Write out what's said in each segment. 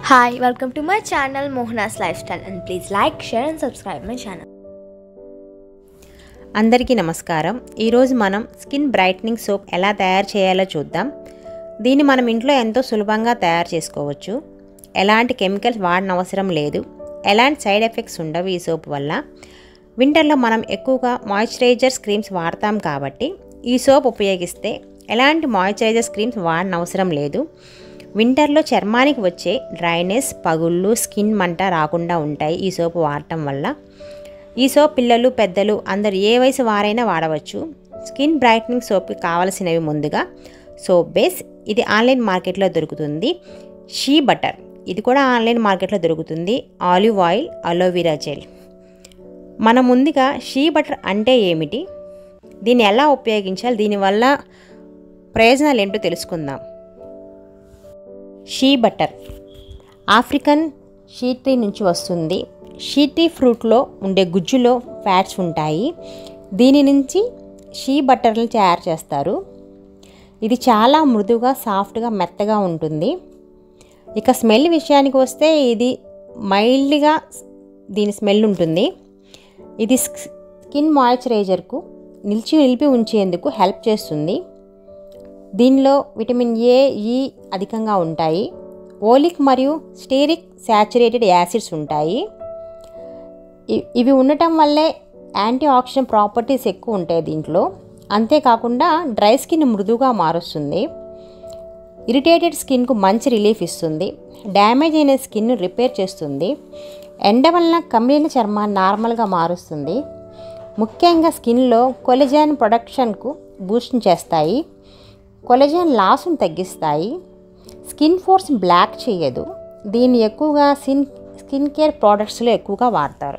Hi, welcome to my channel Mohana's Lifestyle and please like, share and subscribe my channel. అందరికీ నమస్కారం ఈరోజు మనం skin brightening soap ఎలా తయారు చేయాలో చూద్దాం దీన్ని మనం ఇంట్లో ఎంతో సులభంగా తయారు చేసుకోవచ్చు ఎలాంటి కెమికల్స్ వాడనవసరం లేదు ఎలాంటి సైడ్ ఎఫెక్ట్స్ ఉండవు ఈ సోప్ వల్ల వింటర్లో మనం ఎక్కువగా మాయిశ్చరైజర్స్ క్రీమ్స్ వాడతాం కాబట్టి ఈ సోప్ ఉపయోగిస్తే ఎలాంటి మాయిశ్చరైజర్స్ క్రీమ్స్ వాడనవసరం లేదు వింటర్లో చర్మానికి వచ్చే డ్రైనెస్ పగుళ్ళు స్కిన్ మంట రాకుండా ఉంటాయి ఈ సోప్ వాడటం వల్ల ఈ సోప్ పిల్లలు పెద్దలు అందరు ఏ వయసు వారైనా వాడవచ్చు స్కిన్ బ్రైట్నింగ్ సోప్కి కావలసినవి ముందుగా సోప్ బేస్ ఇది ఆన్లైన్ మార్కెట్లో దొరుకుతుంది షీ బటర్ ఇది కూడా ఆన్లైన్ మార్కెట్లో దొరుకుతుంది ఆలివ్ ఆయిల్ అలోవెరా జెల్ మన ముందుగా షీ బటర్ అంటే ఏమిటి దీన్ని ఎలా ఉపయోగించాలి దీనివల్ల ప్రయోజనాలు ఏంటో తెలుసుకుందాం shea butter African shea tree నుంచి వస్తుంది షీ ట్రీ ఫ్రూట్లో ఉండే గుజ్జులో ఫ్యాట్స్ ఉంటాయి దీని నుంచి షీ బటర్లు తయారు చేస్తారు ఇది చాలా మృదువుగా సాఫ్ట్గా మెత్తగా ఉంటుంది ఇక స్మెల్ విషయానికి వస్తే ఇది మైల్డ్గా దీని స్మెల్ ఉంటుంది ఇది స్కిన్ మాయిశ్చరైజర్కు నిలిచి నిలిపి ఉంచేందుకు హెల్ప్ చేస్తుంది దీనిలో విటమిన్ ఏ ఈ అధికంగా ఉంటాయి ఓలిక్ మరియు స్టీరిక్ శాచురేటెడ్ యాసిడ్స్ ఉంటాయి ఇ- ఇవి ఉండటం వల్లే యాంటీ ఆక్సిడెంట్ ప్రాపర్టీస్ ఎక్కువ ఉంటాయి దీంట్లో అంతేకాకుండా డ్రై స్కిన్ మృదువుగా మారుస్తుంది ఇరిటేటెడ్ స్కిన్కు మంచి రిలీఫ్ ఇస్తుంది డ్యామేజ్ అయిన స్కిన్ రిపేర్ చేస్తుంది ఎండ వలన కమిలిన చర్మాన్ని నార్మల్గా మారుస్తుంది ముఖ్యంగా స్కిన్లో కొలెజన్ ప్రొడక్షన్కు బూస్ట్ చేస్తాయి కొలెజన్ లాస్ను తగ్గిస్తాయి స్కిన్ ఫోర్స్ బ్లాక్ చేయదు దీన్ని ఎక్కువగా స్కిన్ స్కిన్ కేర్ ప్రోడక్ట్స్లో ఎక్కువగా వాడతారు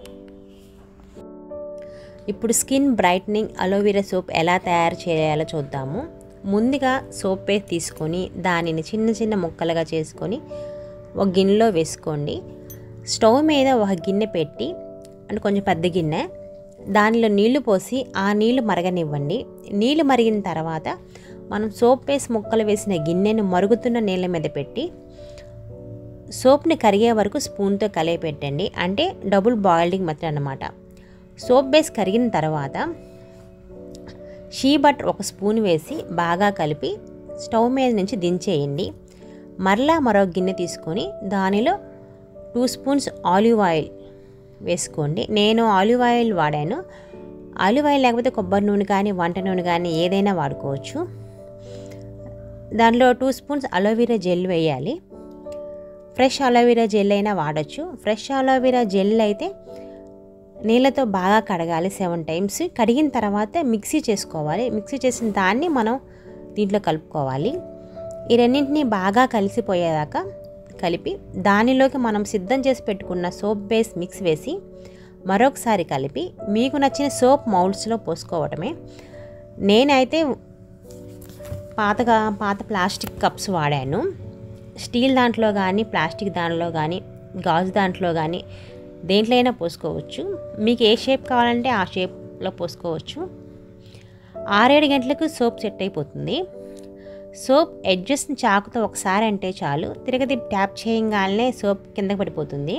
ఇప్పుడు స్కిన్ బ్రైట్నింగ్ అలోవెరా సోప్ ఎలా తయారు చేయాలో చూద్దాము ముందుగా సోప్ పేస్ట్ తీసుకొని దానిని చిన్న చిన్న ముక్కలుగా చేసుకొని ఒక గిన్నెలో వేసుకోండి స్టవ్ మీద ఒక గిన్నె పెట్టి అంటే కొంచెం పెద్ద గిన్నె దానిలో నీళ్లు పోసి ఆ నీళ్లు మరగనివ్వండి నీళ్లు మరిగిన తర్వాత మనం సోప్ పేస్ట్ ముక్కలు వేసిన గిన్నెను మరుగుతున్న నీళ్ళ మీద పెట్టి సోప్ని కరిగే వరకు స్పూన్తో కలిపి పెట్టండి అంటే డబుల్ బాయిల్డింగ్ మెథడ్ అన్నమాట సోప్ బేస్ కరిగిన తర్వాత షీ బటర్ ఒక స్పూన్ వేసి బాగా కలిపి స్టవ్ మీద నుంచి దించేయండి మరలా మరో గిన్నె తీసుకొని దానిలో టూ స్పూన్స్ ఆలివ్ ఆయిల్ వేసుకోండి నేను ఆలివ్ ఆయిల్ వాడాను ఆలివ్ ఆయిల్ లేకపోతే కొబ్బరి నూనె కానీ వంట నూనె కానీ ఏదైనా వాడుకోవచ్చు దానిలో టూ స్పూన్స్ అలోవెరా జెల్ వేయాలి ఫ్రెష్ అలోవెరా జెల్ అయినా వాడచ్చు ఫ్రెష్ అలోవెరా జెల్ అయితే నీళ్ళతో బాగా కడగాలి సెవెన్ టైమ్స్ కడిగిన తర్వాత మిక్సీ చేసుకోవాలి మిక్సీ చేసిన దాన్ని మనం దీంట్లో కలుపుకోవాలి ఈ రెండింటిని బాగా కలిసిపోయేదాకా కలిపి దానిలోకి మనం సిద్ధం చేసి పెట్టుకున్న సోప్ బేస్ మిక్స్ వేసి మరొకసారి కలిపి మీకు నచ్చిన సోప్ మౌల్డ్స్లో పోసుకోవటమే నేనైతే పాతగా పాత ప్లాస్టిక్ కప్స్ వాడాను స్టీల్ దాంట్లో కానీ ప్లాస్టిక్ దాంట్లో కానీ గాజు దాంట్లో కానీ దేంట్లో అయినా పోసుకోవచ్చు మీకు ఏ షేప్ కావాలంటే ఆ షేప్లో పోసుకోవచ్చు ఆరేడు గంటలకు సోప్ సెట్ అయిపోతుంది సోప్ ఎడ్జస్ట్ని చాకుతో ఒకసారి అంటే చాలు తిరగతి ట్యాప్ చేయగానే సోప్ కిందకి పడిపోతుంది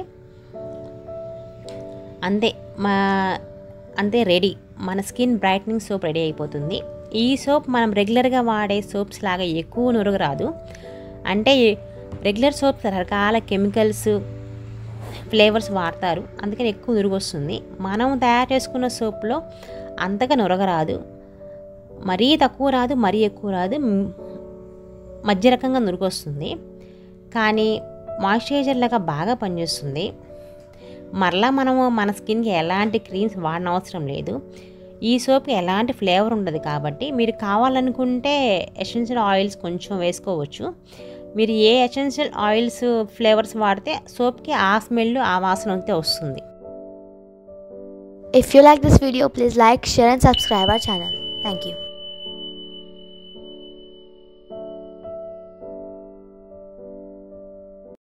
అంతే మా అంతే రెడీ మన స్కిన్ బ్రైట్నింగ్ సోప్ రెడీ అయిపోతుంది ఈ సోప్ మనం రెగ్యులర్గా వాడే సోప్స్ లాగా ఎక్కువ నురుగు రాదు అంటే రెగ్యులర్ సోప్స్ రకరకాల కెమికల్స్ ఫ్లేవర్స్ వాడతారు అందుకని ఎక్కువ నురుగు వస్తుంది మనం తయారు చేసుకున్న సోప్లో అంతగా నురగ రాదు మరీ తక్కువ రాదు మరీ ఎక్కువ రాదు మ్, మధ్య రకంగా నురుగు వస్తుంది కానీ మాయిశ్చరైజర్ లాగా బాగా పనిచేస్తుంది మరలా మనము మన స్కిన్కి ఎలాంటి క్రీమ్స్ వాడనవసరం లేదు ఈ సోప్కి ఎలాంటి ఫ్లేవర్ ఉండదు కాబట్టి మీరు కావాలనుకుంటే ఎసెన్షియల్ ఆయిల్స్ కొంచెం వేసుకోవచ్చు మీరు ఏ ఎసెన్షియల్ ఆయిల్స్ ఫ్లేవర్స్ వాడితే సోప్కి ఆ స్మెల్ ఆ వాసన అయితే వస్తుంది If you like this video, please like, share and subscribe our channel. Thank you.